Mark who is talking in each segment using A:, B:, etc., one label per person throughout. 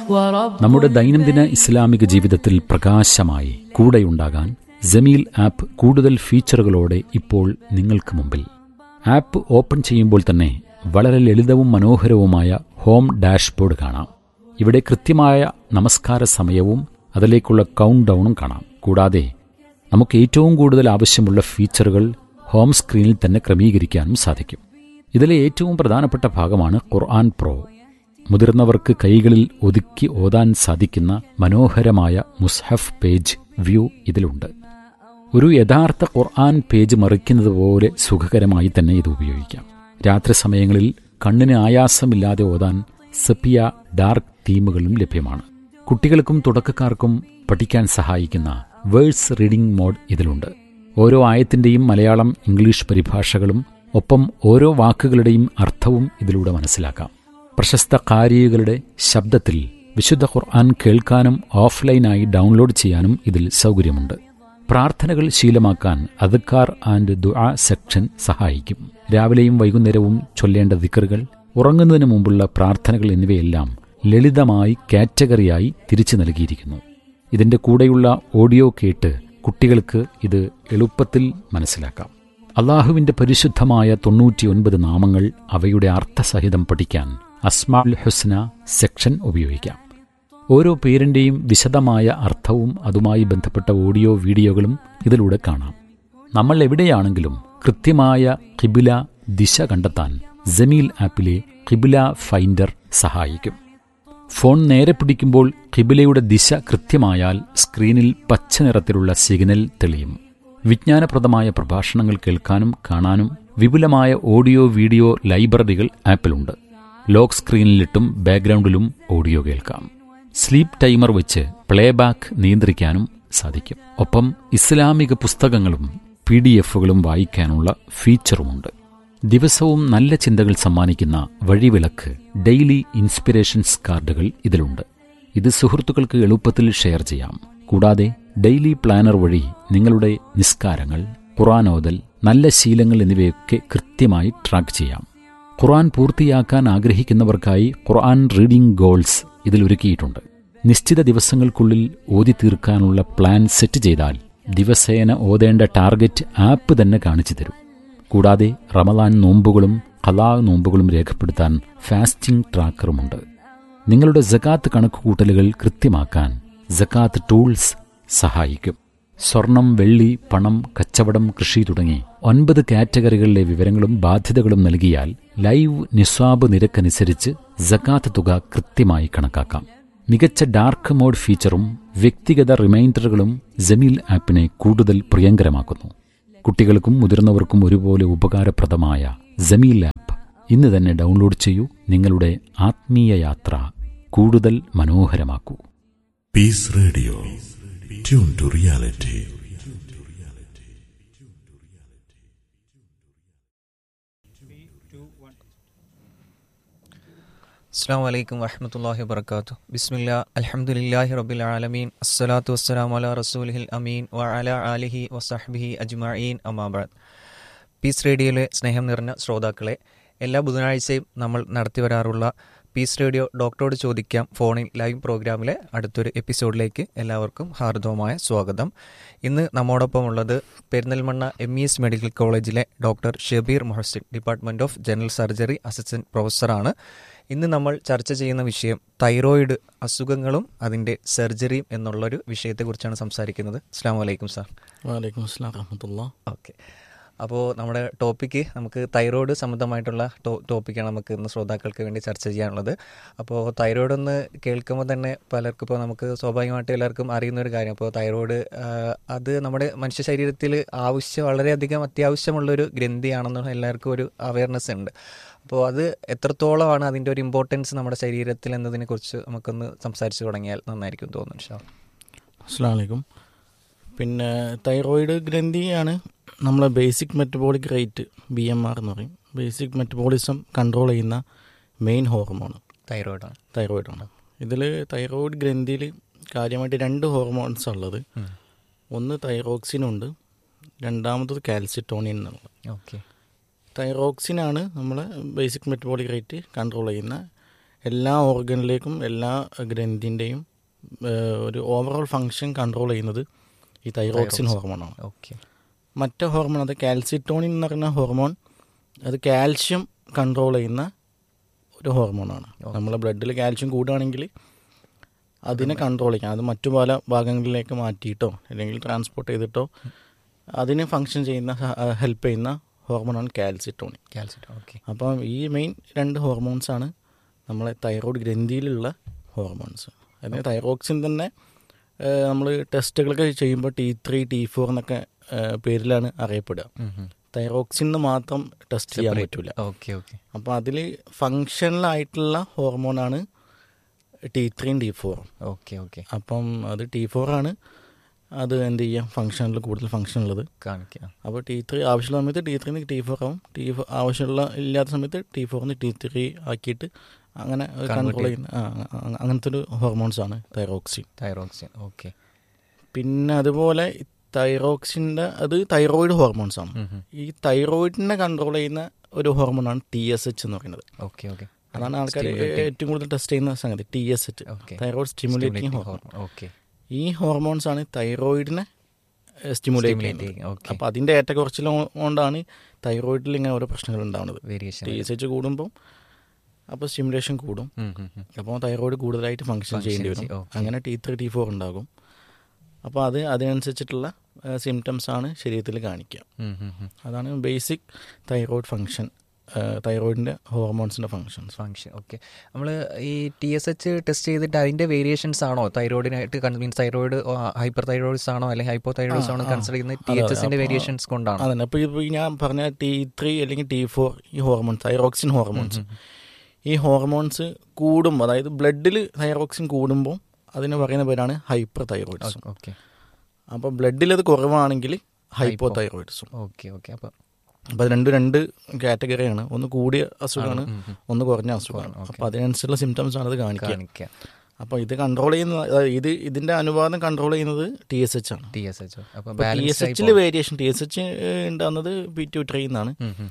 A: ورب
B: നമ്മുടെ ദൈനംദിന ഇസ്ലാമിക ജീവിതത്തിൽ പ്രകാശമായി കൂടെയുണ്ടാകാൻ ജമീൽ ആപ്പ് കൂടുതൽ ഫീച്ചറുകളോടെ ഇപ്പോൾ നിങ്ങൾക്ക് മുമ്പിൽ ആപ്പ് ഓപ്പൺ ചെയ്യുമ്പോൾ തന്നെ വളരെ ലളിതവും മനോഹരവുമായ ഹോം ഡാഷ്ബോർഡ് കാണാം ഇവിടെ കൃത്യമായ നമസ്കാര സമയവും അതിലേക്കുള്ള കൗണ്ട് ഡൗണും കാണാം കൂടാതെ നമുക്ക് ഏറ്റവും കൂടുതൽ ആവശ്യമുള്ള ഫീച്ചറുകൾ ഹോം സ്ക്രീനിൽ തന്നെ ക്രമീകരിക്കാനും സാധിക്കും ഇതിലെ ഏറ്റവും പ്രധാനപ്പെട്ട ഭാഗമാണ് ഖുർആൻ പ്രോ മുതിർന്നവർക്ക് കൈകളിൽ ഒതുക്കി ഓതാൻ സാധിക്കുന്ന മനോഹരമായ മുസ്ഹഫ് പേജ് വ്യൂ ഇതിലുണ്ട് ഒരു യഥാർത്ഥ ഖുർആൻ പേജ് മറിക്കുന്നത് പോലെ സുഖകരമായി തന്നെ ഇത് ഉപയോഗിക്കാം രാത്രി സമയങ്ങളിൽ കണ്ണിന് ആയാസമില്ലാതെ ഓതാൻ സെപ്പിയ ഡാർക്ക് തീമുകളും ലഭ്യമാണ് കുട്ടികൾക്കും തുടക്കക്കാർക്കും പഠിക്കാൻ സഹായിക്കുന്ന വേഴ്സ് റീഡിംഗ് മോഡ് ഇതിലുണ്ട് ഓരോ ആയത്തിന്റെയും മലയാളം ഇംഗ്ലീഷ് പരിഭാഷകളും ഒപ്പം ഓരോ വാക്കുകളുടെയും അർത്ഥവും ഇതിലൂടെ മനസ്സിലാക്കാം പ്രശസ്ത കാരികളുടെ ശബ്ദത്തിൽ വിശുദ്ധ ഖുർആൻ കേൾക്കാനും ഓഫ്ലൈനായി ഡൗൺലോഡ് ചെയ്യാനും ഇതിൽ സൗകര്യമുണ്ട് പ്രാർത്ഥനകൾ ശീലമാക്കാൻ അദ്ക്കാർ ആൻഡ് ദുആ സെക്ഷൻ സഹായിക്കും രാവിലെയും വൈകുന്നേരവും ചൊല്ലേണ്ട ദിക്കറുകൾ ഉറങ്ങുന്നതിന് മുമ്പുള്ള പ്രാർത്ഥനകൾ എന്നിവയെല്ലാം ലളിതമായി കാറ്റഗറിയായി തിരിച്ചു നൽകിയിരിക്കുന്നു ഇതിന്റെ കൂടെയുള്ള ഓഡിയോ കേട്ട് കുട്ടികൾക്ക് ഇത് എളുപ്പത്തിൽ മനസ്സിലാക്കാം അള്ളാഹുവിന്റെ പരിശുദ്ധമായ തൊണ്ണൂറ്റിയൊൻപത് നാമങ്ങൾ അവയുടെ അർത്ഥസഹിതം പഠിക്കാൻ അസ്മാൽ ഹുസ്ന സെക്ഷൻ ഉപയോഗിക്കാം ഓരോ പേരിന്റെയും വിശദമായ അർത്ഥവും അതുമായി ബന്ധപ്പെട്ട ഓഡിയോ വീഡിയോകളും ഇതിലൂടെ കാണാം നമ്മൾ എവിടെയാണെങ്കിലും കൃത്യമായ കിബില ദിശ കണ്ടെത്താൻ ജമീൽ ആപ്പിലെ കിബില ഫൈൻഡർ സഹായിക്കും ഫോൺ നേരെ പിടിക്കുമ്പോൾ കിബിലയുടെ ദിശ കൃത്യമായാൽ സ്ക്രീനിൽ പച്ച നിറത്തിലുള്ള സിഗ്നൽ തെളിയും വിജ്ഞാനപ്രദമായ പ്രഭാഷണങ്ങൾ കേൾക്കാനും കാണാനും വിപുലമായ ഓഡിയോ വീഡിയോ ലൈബ്രറികൾ ആപ്പിലുണ്ട് ലോക്ക് സ്ക്രീനിലിട്ടും ബാക്ക്ഗ്രൗണ്ടിലും ഓഡിയോ കേൾക്കാം സ്ലീപ്പ് ടൈമർ വെച്ച് പ്ലേബാക്ക് നിയന്ത്രിക്കാനും സാധിക്കും ഒപ്പം ഇസ്ലാമിക പുസ്തകങ്ങളും പി ഡി എഫുകളും വായിക്കാനുള്ള ഫീച്ചറുമുണ്ട് ദിവസവും നല്ല ചിന്തകൾ സമ്മാനിക്കുന്ന വഴിവിളക്ക് ഡെയിലി ഇൻസ്പിറേഷൻസ് കാർഡുകൾ ഇതിലുണ്ട് ഇത് സുഹൃത്തുക്കൾക്ക് എളുപ്പത്തിൽ ഷെയർ ചെയ്യാം കൂടാതെ ഡെയിലി പ്ലാനർ വഴി നിങ്ങളുടെ നിസ്കാരങ്ങൾ ഖുറാനോദൽ നല്ല ശീലങ്ങൾ എന്നിവയൊക്കെ കൃത്യമായി ട്രാക്ക് ചെയ്യാം ഖുർആൻ പൂർത്തിയാക്കാൻ ആഗ്രഹിക്കുന്നവർക്കായി ഖുർആൻ റീഡിംഗ് ഗോൾസ് ഇതിൽ ഒരുക്കിയിട്ടുണ്ട് നിശ്ചിത ദിവസങ്ങൾക്കുള്ളിൽ ഓതി തീർക്കാനുള്ള പ്ലാൻ സെറ്റ് ചെയ്താൽ ദിവസേന ഓതേണ്ട ടാർഗറ്റ് ആപ്പ് തന്നെ കാണിച്ചു തരും കൂടാതെ റമദാൻ നോമ്പുകളും ഖലാ നോമ്പുകളും രേഖപ്പെടുത്താൻ ഫാസ്റ്റിംഗ് ട്രാക്കറുമുണ്ട് നിങ്ങളുടെ ജക്കാത്ത് കണക്കുകൂട്ടലുകൾ കൃത്യമാക്കാൻ ജക്കാത്ത് ടൂൾസ് സഹായിക്കും സ്വർണം വെള്ളി പണം കച്ചവടം കൃഷി തുടങ്ങി ഒൻപത് കാറ്റഗറികളിലെ വിവരങ്ങളും ബാധ്യതകളും നൽകിയാൽ ലൈവ് നിസ്വാബ് നിരക്കനുസരിച്ച് ജക്കാത്ത് തുക കൃത്യമായി കണക്കാക്കാം മികച്ച ഡാർക്ക് മോഡ് ഫീച്ചറും വ്യക്തിഗത റിമൈൻഡറുകളും ജമീൽ ആപ്പിനെ കൂടുതൽ പ്രിയങ്കരമാക്കുന്നു കുട്ടികൾക്കും മുതിർന്നവർക്കും ഒരുപോലെ ഉപകാരപ്രദമായ ജമീൽ ആപ്പ് ഇന്ന് തന്നെ ഡൗൺലോഡ് ചെയ്യൂ നിങ്ങളുടെ ആത്മീയ യാത്ര കൂടുതൽ മനോഹരമാക്കൂ
C: Peace Radio. Tune to reality.
D: അസ്സാം വലൈക്കും വറഹമത്തല്ലാഹി വബർക്കാത്തു ബിസ്മില്ല അൽഹംദുലില്ലാഹി റബ്ബിൽ ആലമീൻ അസ്സലാത്തു വസ്സലാം അല റസൂലിഹിൽ അമീൻ വ അല ആലിഹി വസഹ്ബിഹി അജ്മഈൻ അമാബാദ് പീസ് റേഡിയോയിലെ സ്നേഹം നിറഞ്ഞ ശ്രോതാക്കളെ എല്ലാ ബുധനാഴ്ചയും നമ്മൾ നടത്തി വരാറുള്ള പീസ് റേഡിയോ ഡോക്ടറോട് ചോദിക്കാം ഫോണിൽ ലൈവ് പ്രോഗ്രാമിലെ അടുത്തൊരു എപ്പിസോഡിലേക്ക് എല്ലാവർക്കും ഹാർദവമായ സ്വാഗതം ഇന്ന് നമ്മോടൊപ്പം ഉള്ളത് Perinthalmanna M E S medical കോളേജിലെ doctor Shabeer Mohsin department of general surgery assistant പ്രൊഫസറാണ് ഇന്ന് നമ്മൾ ചർച്ച ചെയ്യുന്ന വിഷയം തൈറോയിഡ് അസുഖങ്ങളും അതിൻ്റെ സർജറിയും എന്നുള്ളൊരു വിഷയത്തെക്കുറിച്ചാണ് സംസാരിക്കുന്നത് അസ്സാം വലൈക്കും സാർ
E: വലൈക്കും അസ്സലാം റഹമത്തുള്ള
D: ഓക്കെ അപ്പോൾ നമ്മുടെ ടോപ്പിക്ക് നമുക്ക് തൈറോയ്ഡ് സംബന്ധമായിട്ടുള്ള ടോ ടോപ്പിക്കാണ് നമുക്ക് ഇന്ന് ശ്രോതാക്കൾക്ക് വേണ്ടി ചർച്ച ചെയ്യാനുള്ളത് അപ്പോൾ തൈറോയ്ഡ് ഒന്ന് കേൾക്കുമ്പോൾ തന്നെ പലർക്കും ഇപ്പോൾ നമുക്ക് സ്വാഭാവികമായിട്ട് എല്ലാവർക്കും അറിയുന്ന ഒരു കാര്യം അപ്പോൾ തൈറോയ്ഡ് അത് നമ്മുടെ മനുഷ്യ ശരീരത്തിൽ ആവശ്യം വളരെയധികം അത്യാവശ്യമുള്ളൊരു ഗ്രന്ഥിയാണെന്ന് എല്ലാവർക്കും ഒരു അവയർനെസ് ഉണ്ട് അപ്പോൾ അത് എത്രത്തോളമാണ് അതിൻ്റെ ഒരു ഇമ്പോർട്ടൻസ് നമ്മുടെ ശരീരത്തിൽ എന്നതിനെക്കുറിച്ച് നമുക്കൊന്ന് സംസാരിച്ച് തുടങ്ങിയാൽ നന്നായിരിക്കും തോന്നുന്നു ഷാ
E: അസ്സാം വലൈക്കും പിന്നെ തൈറോയിഡ് ഗ്രന്ഥിയാണ് നമ്മളെ basic metabolic rate B M R എന്ന് പറയും ബേസിക് മെറ്റബോളിസം കൺട്രോൾ ചെയ്യുന്ന മെയിൻ ഹോർമോൺ
D: തൈറോയിഡാണ്
E: തൈറോയിഡാണ് ഇതിൽ തൈറോയിഡ് ഗ്രന്ഥിയിൽ കാര്യമായിട്ട് രണ്ട് ഹോർമോൺസ് ഉള്ളത് ഒന്ന് തൈറോക്സിനുണ്ട് രണ്ടാമത്തത് കാൽസിറ്റോണിൻ എന്നുള്ളത്
D: ഓക്കെ
E: തൈറോക്സിനാണ് നമ്മളെ ബേസിക് മെറ്റബോളിക് റേറ്റ് കൺട്രോൾ ചെയ്യുന്ന എല്ലാ ഓർഗനിലേക്കും എല്ലാ ഗ്രന്ഥിൻ്റെയും ഒരു ഓവറോൾ ഫങ്ഷൻ കൺട്രോൾ ചെയ്യുന്നത് ഈ തൈറോക്സിൻ ഹോർമോണാണ്
D: ഓക്കെ
E: മറ്റേ ഹോർമോൺ അത് കാൽസിറ്റോണിൻ എന്ന് പറയുന്ന ഹോർമോൺ അത് കാൽഷ്യം കൺട്രോൾ ചെയ്യുന്ന ഒരു ഹോർമോണാണ് നമ്മളെ ബ്ലഡിൽ കാൽഷ്യം കൂടുകയാണെങ്കിൽ അതിനെ കൺട്രോൾ ചെയ്യാം അത് മറ്റു പല ഭാഗങ്ങളിലേക്ക് മാറ്റിയിട്ടോ അല്ലെങ്കിൽ ട്രാൻസ്പോർട്ട് ചെയ്തിട്ടോ അതിന് ഫങ്ഷൻ ചെയ്യുന്ന ഹെൽപ്പ് ചെയ്യുന്ന ഹോർമോണാണ് കാൽസിറ്റോണിൻ
D: കാൽസ്യം ഓക്കെ
E: അപ്പം ഈ മെയിൻ രണ്ട് ഹോർമോൺസാണ് നമ്മളെ തൈറോയ്ഡ് ഗ്രന്ഥിയിലുള്ള ഹോർമോൺസ് അതിന് തൈറോക്സിൻ തന്നെ നമ്മൾ ടെസ്റ്റുകളൊക്കെ ചെയ്യുമ്പോൾ ടി ത്രീ ടി ഫോർ എന്നൊക്കെ ആ, പേരിലാണ് അറിയപ്പെടുക തൈറോക്സിൻ എന്ന് മാത്രം ടെസ്റ്റ് ചെയ്യാൻ പറ്റില്ല
D: ഓക്കെ ഓക്കെ
E: അപ്പോൾ അതിൽ ഫങ്ഷണലായിട്ടുള്ള ഹോർമോണാണ് ടി ത്രീയും ടി ഫോറും
D: ഓക്കെ ഓക്കെ
E: അപ്പം അത് ടി ഫോറാണ് അത് എന്ത് ചെയ്യാം ഫങ്ഷനിൽ കൂടുതൽ ഫങ്ഷൻ ഉള്ളത്
D: കാണിക്കാം
E: അപ്പോൾ ടി ത്രീ ആവശ്യമുള്ള സമയത്ത് ടി ത്രീന്ന് ടി ഫോർ ആവും ടി ഫോർ ആവശ്യമുള്ള ഇല്ലാത്ത സമയത്ത് ടി ഫോറിന്ന് ടി ത്രീ ആക്കിയിട്ട് അങ്ങനെ കൺട്രോൾ ചെയ്യുന്ന ആ, ആ, അങ്ങനത്തെ ഒരു ഹോർമോൺസ് ആണ് തൈറോക്സിൻ
D: തൈറോക്സിൻ ഓക്കെ
E: പിന്നെ അതുപോലെ തൈറോക്സിൻ്റെ അത് തൈറോയിഡ് ഹോർമോൺസ് ആണ് ഈ തൈറോയിഡിനെ കൺട്രോൾ ചെയ്യുന്ന ഒരു ഹോർമോണാണ് ടി എസ് എച്ച് എന്ന് പറയുന്നത്
D: ഓക്കെ ഓക്കെ
E: അതാണ് ആൾക്കാർ ഏറ്റവും കൂടുതൽ ടെസ്റ്റ് ചെയ്യുന്ന സംഗതി T S H
D: Okay.
E: Thyroid stimulating hormone
D: okay
E: ഈ ഹോർമോൺസ് ആണ് തൈറോയിഡിനെ സ്റ്റിമുലേറ്റ്
D: Stimulate
E: ചെയ്യുന്നത്
D: ചെയ്യും. Okay.
E: അപ്പോൾ അതിൻ്റെ ഏറ്റക്കുറച്ചിൽ കൊണ്ടാണ് തൈറോയിഡിൽ ഇങ്ങനെ ഓരോ പ്രശ്നങ്ങൾ ഉണ്ടാവുന്നത്
D: വേരിയേഷൻ
E: ടി എസ് എച്ച് കൂടുമ്പോൾ അപ്പോൾ സ്റ്റിമുലേഷൻ കൂടും അപ്പോൾ തൈറോയിഡ് കൂടുതലായിട്ട് ഫങ്ഷൻ ചെയ്യേണ്ടി വരും
D: ചെയ്യും. Okay.
E: അങ്ങനെ ടി ത്രീ ടി ഫോർ ഉണ്ടാകും അപ്പോൾ അത് അതിനനുസരിച്ചിട്ടുള്ള സിംറ്റംസ് ആണ് ശരീരത്തിൽ കാണിക്കുക അതാണ് ബേസിക് തൈറോയിഡ് ഫങ്ഷൻ തൈറോയിഡിൻ്റെ ഹോർമോൺസിൻ്റെ ഫങ്ഷൻസ്
D: ഫങ്ഷൻ ഓക്കെ നമ്മൾ ഈ ടി എസ് എച്ച് ടെസ്റ്റ് ചെയ്തിട്ട് അതിന്റെ വേരിയേഷൻസ് ആണോ തൈറോയിഡിനായിട്ട് മീൻസ് തൈറോയിഡ് ഹൈപ്പർ തൈറോയിഡ്സ് ആണോ അല്ലെങ്കിൽ ഹൈപ്പോ തൈറോയിഡ്സ് ആണോ കൺസിഡർ ചെയ്യുന്നത് ടി എച്ച് എസിന്റെ വേരിയേഷൻസ് കൊണ്ടാണ്
E: അതന്നെ അപ്പോൾ ഇപ്പോൾ ഞാൻ പറഞ്ഞ ടി ത്രീ അല്ലെങ്കിൽ ടി ഫോർ ഈ ഹോർമോൺസ് തൈറോക്സിൻ ഹോർമോൺസ് ഈ ഹോർമോൺസ് കൂടുമ്പോൾ അതായത് ബ്ലഡിൽ തൈറോക്സിൻ കൂടുമ്പോൾ അതിന് പറയുന്ന പേരാണ് ഹൈപ്പർ തൈറോയിഡ്സും
D: ഓക്കെ
E: അപ്പോൾ ബ്ലഡിൽ അത് കുറവാണെങ്കിൽ ഹൈപ്പോ തൈറോയിഡ്സും
D: ഓക്കെ ഓക്കെ അപ്പൊ
E: അപ്പോൾ അത് രണ്ട് രണ്ട് കാറ്റഗറിയാണ് ഒന്ന് കൂടിയ അസുഖമാണ് ഒന്ന് കുറഞ്ഞ അസുഖമാണ് അപ്പോൾ അതിനനുസരിച്ചുള്ള സിംറ്റംസ് ആണ് ഇത് കാണിക്കുക
D: കാണിക്കാം
E: അപ്പോൾ ഇത് കൺട്രോൾ ചെയ്യുന്ന അതായത് ഇത് ഇതിൻ്റെ അനുപാതം കൺട്രോൾ ചെയ്യുന്നത് ടി എസ് എച്ച് ആണ്
D: ടി എസ് എച്ച് അപ്പൊ
E: ടി എസ്
D: ബാലൻസ്
E: എച്ചിൽ വേരിയേഷൻ ടി എസ് എച്ച് ഉണ്ടാകുന്നത് പിറ്റ്യൂട്ടറി എന്നാണ്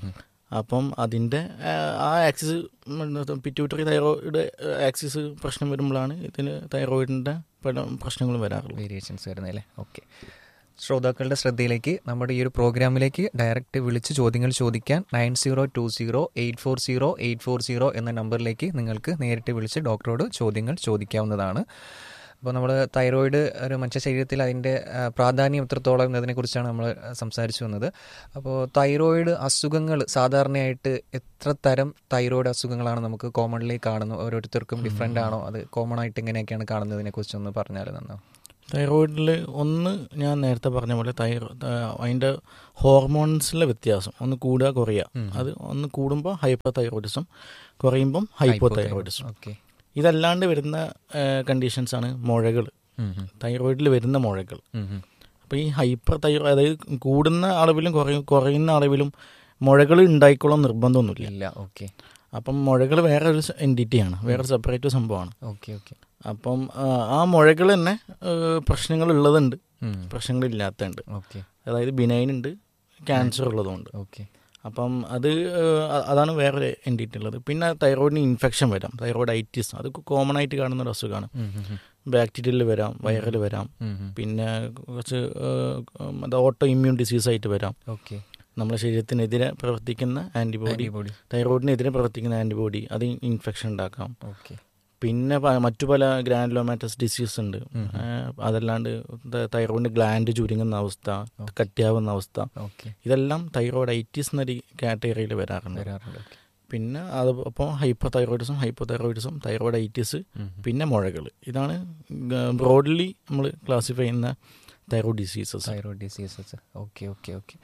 E: അപ്പം അതിൻ്റെ ആ ആക്സിസ് പിറ്റ്യൂട്ടറി തൈറോയിഡ് ആക്സിസ് പ്രശ്നം വരുമ്പോഴാണ് ഇതിന് തൈറോയിഡിൻ്റെ പല പ്രശ്നങ്ങളും വരാറുള്ളത്
D: വേരിയേഷൻസ് വരുന്നതല്ലേ ഓക്കെ ശ്രോതാക്കളുടെ ശ്രദ്ധയിലേക്ക് നമ്മുടെ ഈ ഒരു പ്രോഗ്രാമിലേക്ക് ഡയറക്റ്റ് വിളിച്ച് ചോദ്യങ്ങൾ ചോദിക്കാൻ nine zero two zero eight four zero eight four zero എന്ന നമ്പറിലേക്ക് നിങ്ങൾക്ക് നേരിട്ട് വിളിച്ച് ഡോക്ടറോട് ചോദ്യങ്ങൾ ചോദിക്കാവുന്നതാണ് അപ്പോൾ നമ്മൾ തൈറോയിഡ് ഒരു മനുഷ്യ ശരീരത്തിൽ അതിൻ്റെ ആ, പ്രാധാന്യം എത്രത്തോളം എന്നതിനെക്കുറിച്ചാണ് നമ്മൾ സംസാരിച്ചു വന്നത് അപ്പോൾ തൈറോയിഡ് അസുഖങ്ങൾ സാധാരണയായിട്ട് എത്ര തരം തൈറോയിഡ് അസുഖങ്ങളാണ് നമുക്ക് കോമൺലി കാണുന്നത് ഓരോരുത്തർക്കും ഡിഫറെൻ്റ് ആണോ അത് കോമൺ ആയിട്ട് എങ്ങനെയൊക്കെയാണ് കാണുന്നതിനെ കുറിച്ചൊന്ന് പറഞ്ഞാൽ നന്നാവും
E: തൈറോയിഡിൽ ഒന്ന് ഞാൻ നേരത്തെ പറഞ്ഞ പോലെ തൈറോ അതിൻ്റെ ഹോർമോൺസിലെ വ്യത്യാസം ഒന്ന് കൂടുക കുറയുക അത് ഒന്ന് കൂടുമ്പോൾ ഹൈപ്പർ തൈറോയിഡിസം കുറയുമ്പം ഹൈപ്പോ തൈറോയിഡിസം
D: ഓക്കെ
E: ഇതല്ലാണ്ട് വരുന്ന കണ്ടീഷൻസ് ആണ് മുഴകൾ തൈറോയിഡിൽ വരുന്ന മുഴകൾ അപ്പോൾ ഈ ഹൈപ്പർ തൈറോ അതായത് കൂടുന്ന അളവിലും കുറയും കുറയുന്ന അളവിലും മുഴകൾ ഉണ്ടായിക്കോളാൻ നിർബന്ധമൊന്നുമില്ല
D: ഇല്ല ഓക്കെ
E: അപ്പം മുഴകൾ വേറെ ഒരു എൻറ്റിറ്റിയാണ് വേറെ സെപ്പറേറ്റ് സംഭവമാണ്
D: ഓക്കെ ഓക്കെ
E: അപ്പം ആ, ആ മുഴകൾ തന്നെ പ്രശ്നങ്ങൾ ഉള്ളതുണ്ട് പ്രശ്നങ്ങളില്ലാത്തതുണ്ട്
D: ഓക്കെ
E: അതായത് ബിനൈൻ ഉണ്ട് ക്യാൻസർ ഉള്ളതുകൊണ്ട്
D: ഓക്കെ
E: അപ്പം അത് ഏഹ്, അ- അതാണ് വേറെ എൻറ്റിറ്റി ഉള്ളത് പിന്നെ തൈറോയിഡിന് ഇൻഫെക്ഷൻ വരാം തൈറോയിഡൈറ്റിസ് അത് കോമൺ ആയിട്ട് കാണുന്ന ഒരു അസുഖമാണ് ബാക്ടീരിയൽ വരാം വൈറൽ വരാം പിന്നെ കുറച്ച് ഏഹ്, അത് ഓട്ടോ ഇമ്മ്യൂൺ ഡിസീസ് ആയിട്ട് വരാം
D: ഓക്കെ
E: നമ്മുടെ ശരീരത്തിനെതിരെ പ്രവർത്തിക്കുന്ന ആൻറ്റിബോഡി
D: ആൻറ്റിബോഡി
E: തൈറോയിഡിനെതിരെ പ്രവർത്തിക്കുന്ന ആൻറ്റിബോഡി അത് ഇൻഫെക്ഷൻ ഉണ്ടാക്കാം
D: ഓക്കെ
E: പിന്നെ പ- മറ്റു പല ഗ്രാൻഡ്ലോമാറ്റസ് ഡിസീസ് ഉണ്ട് ഏഹ്, അതല്ലാണ്ട് ത- തൈറോയിഡിൻ്റെ ഗ്ലാൻഡ് ചുരുങ്ങുന്ന അവസ്ഥ കട്ടിയാവുന്ന അവസ്ഥ
D: ഓക്കെ
E: ഇതെല്ലാം തൈറോയിഡൈറ്റിസ് എന്നൊരു കാറ്റഗറിയിൽ വരാറുണ്ട്
D: വരാറുണ്ട് ഓക്കെ
E: പിന്നെ അത് അപ്പോൾ hyperthyroidism hypothyroidism thyroiditis പിന്നെ മുഴകൾ ഇതാണ് ബ്രോഡ്ലി നമ്മൾ ക്ലാസിഫൈ ചെയ്യുന്ന thyroid diseases
D: thyroid diseases okay okay okay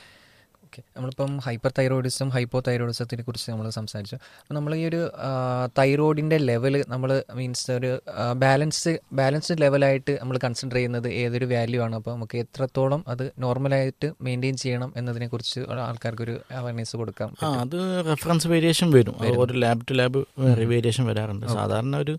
D: okay നമ്മളിപ്പം ഹൈപ്പർ തൈറോയിഡിസം ഹൈപ്പോ തൈറോയിഡിസത്തിനെ കുറിച്ച് നമ്മൾ സംസാരിച്ചു അപ്പോൾ നമ്മൾ ഈ ഒരു തൈറോയിഡിൻ്റെ ലെവൽ നമ്മൾ മീൻസ് ഒരു ബാലൻസ് ബാലൻസ്ഡ് ലെവലായിട്ട് നമ്മൾ കൺസിഡർ ചെയ്യുന്നത് ഏതൊരു വാല്യൂ ആണ് അപ്പോൾ നമുക്ക് എത്രത്തോളം അത് നോർമലായിട്ട് മെയിൻറ്റെയിൻ ചെയ്യണം എന്നതിനെക്കുറിച്ച് ആൾക്കാർക്കൊരു അവയർനെസ് കൊടുക്കാം
E: ആ അത് റെഫറൻസ് വേരിയേഷൻ വരും അത് ഒരു ലാബ് ടു ലാബ് വേരിയേഷൻ വരാറുണ്ട് സാധാരണ ഒരു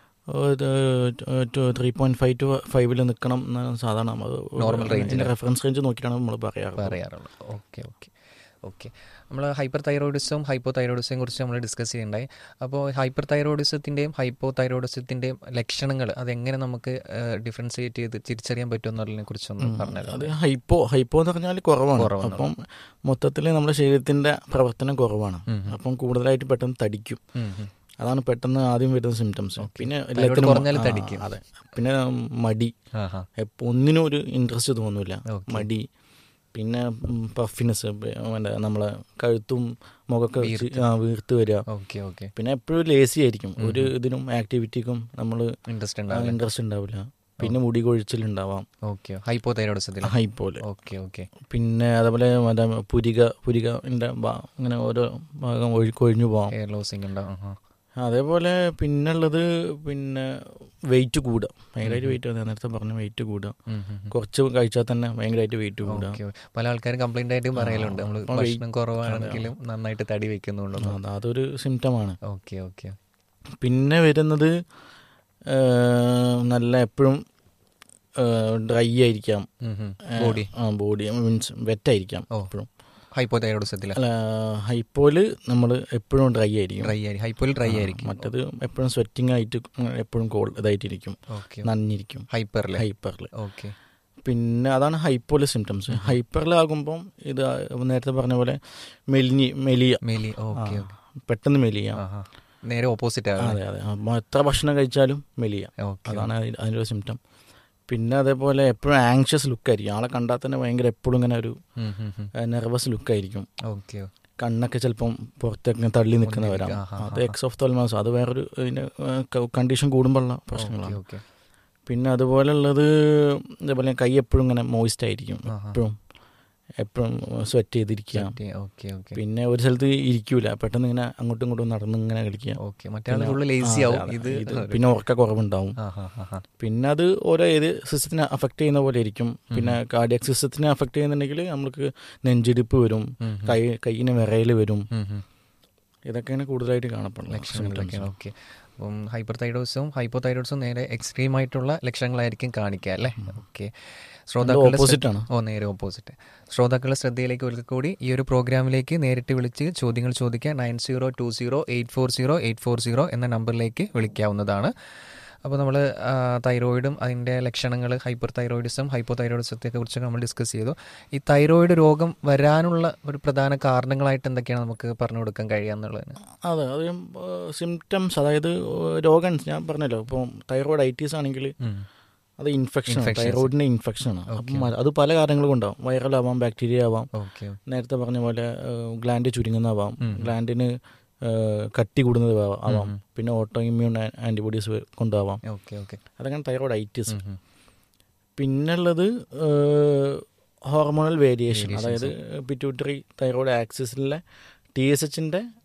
E: ത്രീ പോയിന്റ് ഫൈവ് ടു ഫൈവിൽ നിൽക്കണം എന്നാണ് സാധാരണ
D: Normal range ല്.
E: റെഫറൻസ് റേഞ്ച് നോക്കിയിട്ടാണ് നമ്മൾ പറയാറ്
D: പറയാറുള്ളത് ഓക്കെ ഓക്കെ ഓക്കെ നമ്മൾ ഹൈപ്പർ തൈറോയിഡിസവും ഹൈപ്പോ തൈറോയിഡിസവും കുറിച്ച് നമ്മൾ ഡിസ്കസ് ചെയ്യണ്ടായി അപ്പോൾ ഹൈപ്പർ തൈറോയിഡിസത്തിൻ്റെയും ഹൈപ്പോ തൈറോയിഡിസത്തിൻ്റെയും ലക്ഷണങ്ങൾ അതെങ്ങനെ നമുക്ക് ഡിഫറൻഷിയേറ്റ് ചെയ്ത് തിരിച്ചറിയാൻ പറ്റുമെന്നുള്ളതിനെ കുറിച്ചൊന്ന് പറഞ്ഞല്ലോ
E: അത് ഹൈപ്പോ ഹൈപ്പോ എന്ന് പറഞ്ഞാൽ കുറവാണ്
D: കുറവാണ്.
E: അപ്പം മൊത്തത്തിൽ നമ്മുടെ ശരീരത്തിന്റെ പ്രവർത്തനം കുറവാണ്
D: ഉം.
E: അപ്പം കൂടുതലായിട്ട് പെട്ടെന്ന് തടിക്കും
D: ഉം, ഉം.
E: അതാണ് പെട്ടെന്ന് ആദ്യം വരുന്ന സിംറ്റംസ് പിന്നെ
D: Thyroid
E: എല്ലാത്തിനും
D: കുറഞ്ഞാൽ
E: ആ,
D: തടിക്കും.
E: അതെ പിന്നെ മടി
D: ആഹാ.
E: എപ്പോ ഒന്നിനും ഒരു ഇൻട്രസ്റ്റ് തോന്നില്ല
D: Okay.
E: മടി പിന്നെ പഫിനെസ് നമ്മളെ കഴുത്തും മുഖമൊക്കെ വെച്ച് ആ, വീർത്ത് വരിക
D: ഓക്കെ ഓക്കെ
E: പിന്നെ എപ്പോഴും ലേസി ആയിരിക്കും ഒരു ഇതിനും ആക്ടിവിറ്റിക്കും നമ്മൾ
D: ഇൻട്രസ്റ്റ് ഉണ്ടാവില്ല
E: ഇൻട്രസ്റ്റ് ഉണ്ടാവില്ല പിന്നെ മുടി കൊഴിച്ചിലുണ്ടാവാം
D: ഓക്കെ ഹൈപ്പോ തൈറോയിഡിസത്തിൽ
E: ഹൈ പോലെ
D: ഓക്കെ ഓക്കെ
E: പിന്നെ അതേപോലെ മറ്റേ പുരിക പുരികൻ്റെ ഇങ്ങനെ ഓരോ ഭാഗം ഒഴി കൊഴിഞ്ഞു പോവാം
D: ഹെയർ ലോസിങ് ഉണ്ടാവും ആഹാ.
E: അതേപോലെ പിന്നുള്ളത് പിന്നെ വെയിറ്റ് കൂടുക ഭയങ്കരമായിട്ട് വെയിറ്റ് ഞാൻ നേരത്തെ പറഞ്ഞ വെയിറ്റ് കൂടുക
D: ഉം, ഉം, ഉം.
E: കുറച്ച് കഴിച്ചാൽ തന്നെ ഭയങ്കരമായിട്ട് വെയിറ്റ് കൂടുക
D: ഓക്കെ പല ആൾക്കാരും കംപ്ലൈന്റ് ആയിട്ട് പറയലുണ്ട് നമ്മൾ
E: അപ്പം weight-
D: ഭക്ഷണം കുറവാണെങ്കിലും നന്നായിട്ട് തടി വെക്കുന്നുണ്ടോ
E: അത് അതൊരു സിംറ്റമാണ്
D: ഓക്കെ ഓക്കെ
E: പിന്നെ വരുന്നത് ആ, നല്ല എപ്പോഴും ഡ്രൈ ആയിരിക്കാം
D: ബോഡി
E: ബോഡി മീൻസ് വെറ്റായിരിക്കാം
D: ഓ.
E: എപ്പോഴും
D: ഹൈപ്പോ തൈറോയിഡിസത്തിൽ
E: അല്ല ഹൈപ്പോല് നമ്മൾ എപ്പോഴും ഡ്രൈ ആയിരിക്കും
D: ഡ്രൈ ആയിരിക്കും ഹൈപ്പോയിൽ ഡ്രൈ
E: ആ,
D: ആയിരിക്കും
E: മറ്റത് എപ്പോഴും സ്വെറ്റിംഗ് ആയിട്ട് എപ്പോഴും കോൾ ഇതായിട്ടിരിക്കും
D: ഓക്കെ
E: നനഞ്ഞിരിക്കും
D: ഹൈപ്പറിൽ
E: ഹൈപ്പറിൽ
D: ഓക്കെ
E: പിന്നെ അതാണ് ഹൈപ്പോല് സിംറ്റംസ് ഹൈപ്പറിലാകുമ്പം ഇത് നേരത്തെ പറഞ്ഞ പോലെ മെലിഞ്ഞി മെലിയ
D: മെലി
E: ആ,
D: ഓക്കെ
E: പെട്ടെന്ന് മെലിയ
D: ആഹാ നേരെ ഓപ്പോസിറ്റ് ആവും
E: അതെ അതെ അപ്പം എത്ര ഭക്ഷണം കഴിച്ചാലും മെലിയ
D: ഓക്കെ
E: അതാണ് അതി- അതിൻ്റെ ഒരു സിംറ്റം പിന്നെ അതേപോലെ എപ്പോഴും ആങ്ഷ്യസ് ലുക്കായിരിക്കും ആളെ കണ്ടാൽ തന്നെ ഭയങ്കര എപ്പോഴും ഇങ്ങനെ ഒരു നെർവസ് ലുക്കായിരിക്കും
D: ഓക്കെ
E: കണ്ണൊക്കെ ചിലപ്പം പുറത്തേക്ക് തള്ളി നിൽക്കുന്നവരാണ്
D: ആഹാ,
E: അത് എക്സ് ഓഫ് തോൽമാസം അത് വേറൊരു ഇതിൻ്റെ കണ്ടീഷൻ കൂടുമ്പോഴുള്ള പ്രശ്നങ്ങളാണ്
D: ഓക്കെ
E: പിന്നെ അതുപോലെ ഉള്ളത് ഇതേപോലെ കൈ എപ്പോഴും ഇങ്ങനെ മോയിസ്റ്റ് ആയിരിക്കും
D: ആഹാ.
E: എപ്പോഴും എപ്പോഴും സ്വെറ്റ് ചെയ്തിരിക്കുക
D: ഓക്കെ ഓക്കെ
E: പിന്നെ ഒരു സ്ഥലത്ത് ഇരിക്കൂല പെട്ടെന്ന് ഇങ്ങനെ അങ്ങോട്ടും ഇങ്ങോട്ടും നടന്ന് ഇങ്ങനെ കളിക്കുക
D: ഓക്കെ മറ്റേ ആൾ
E: പിന്നെ-
D: ഫുള്ള്
E: ആ,
D: ലേസി
E: അതെ,
D: ആവും
E: അതെ.
D: ഇത്
E: ഇത് പിന്നെ ഉറക്ക കുറവുണ്ടാവും
D: ആഹാ, ആഹാ.
E: പിന്നെ അത് ഓരോ ഏത് സിസ്റ്റത്തിനെ അഫക്റ്റ് ചെയ്യുന്ന പോലെ ഇരിക്കും പിന്നെ കാർഡിയക് സിസ്റ്റത്തിനെ അഫക്റ്റ് ചെയ്യുന്നുണ്ടെങ്കിൽ നമുക്ക് നെഞ്ചിടിപ്പ് വരും
D: ഉം, ഉം.
E: കൈ കൈയിന് വിറയൽ വരും
D: ഉം, ഉം.
E: ഇതൊക്കെയാണ് കൂടുതലായിട്ട് കാണപ്പെടുന്നത്
D: ലക്ഷണങ്ങളൊക്കെയാണ് ഓക്കെ അപ്പം ഹൈപ്പർ തൈറോയിഡ്സും ഹൈപ്പോ തൈറോയിഡ്സും നേരെ എക്സ്ട്രീം ആയിട്ടുള്ള ലക്ഷണങ്ങളായിരിക്കും കാണിക്കുക അല്ലേ ഓക്കെ ശ്രോതാക്കളുടെ
E: opposite
D: ശ്രദ്ധ-
E: ആണ്.
D: ഓ നേരെ ഓപ്പോസിറ്റ് ശ്രോതാക്കളുടെ ശ്രദ്ധയിലേക്ക് ഒരിക്കൽ കൂടി ഈ ഒരു പ്രോഗ്രാമിലേക്ക് നേരിട്ട് വിളിച്ച് ചോദ്യങ്ങൾ ചോദിക്കാൻ nine zero two zero eight four zero eight four zero എന്ന നമ്പറിലേക്ക് വിളിക്കാവുന്നതാണ് അപ്പോൾ നമ്മൾ തൈറോയിഡും അതിൻ്റെ ലക്ഷണങ്ങൾ ഹൈപ്പർ തൈറോയിഡിസം ഹൈപ്പോ തൈറോയിഡിസത്തെ കുറിച്ചൊക്കെ നമ്മൾ ഡിസ്കസ് ചെയ്തു ഈ തൈറോയിഡ് രോഗം വരാനുള്ള ഒരു പ്രധാന കാരണങ്ങളായിട്ട് എന്തൊക്കെയാണ് നമുക്ക് പറഞ്ഞു കൊടുക്കാൻ കഴിയുക എന്നുള്ളതിന്
E: അതെ അത് സിംറ്റംസ് അതായത് ഏഹ്, രോഗം ഞാൻ പറഞ്ഞല്ലോ ഇപ്പം തൈറോയിഡ് ഐറ്റീസ് ആണെങ്കിൽ അത് ഇൻഫെക്ഷൻ
D: Infections.
E: തൈറോയിഡിന്റെ ഇൻഫെക്ഷൻ ആണ്
D: Okay.
E: അപ്പം അത് പല കാരണങ്ങളും ഉണ്ടാവും വൈറൽ ആവാം ബാക്ടീരിയ ആവാം
D: ഓക്കെ
E: നേരത്തെ പറഞ്ഞ പോലെ ഗ്ലാൻഡ് ചുരുങ്ങുന്നതാവാം
D: ഉം.
E: ഗ്ലാൻഡിന് കട്ടി കൂടുന്നത് ആവാം- ആവാം
D: ഉം.
E: പിന്നെ ഓട്ടോ ഇമ്മ്യൂൺ ആന്റിബോഡീസ് കൊണ്ടാവാം
D: ഓക്കെ ഓക്കെ
E: അതൊക്കെയാണ് തൈറോയിഡ് ഐറ്റിസ് പിന്നുള്ളത് ഹോർമോണൽ വേരിയേഷൻ
D: Variations.
E: അതായത് പിറ്റ്യൂട്ടറി തൈറോയിഡ് ആക്സിസിലെ ടി എസ് എച്ചിൻ്റെ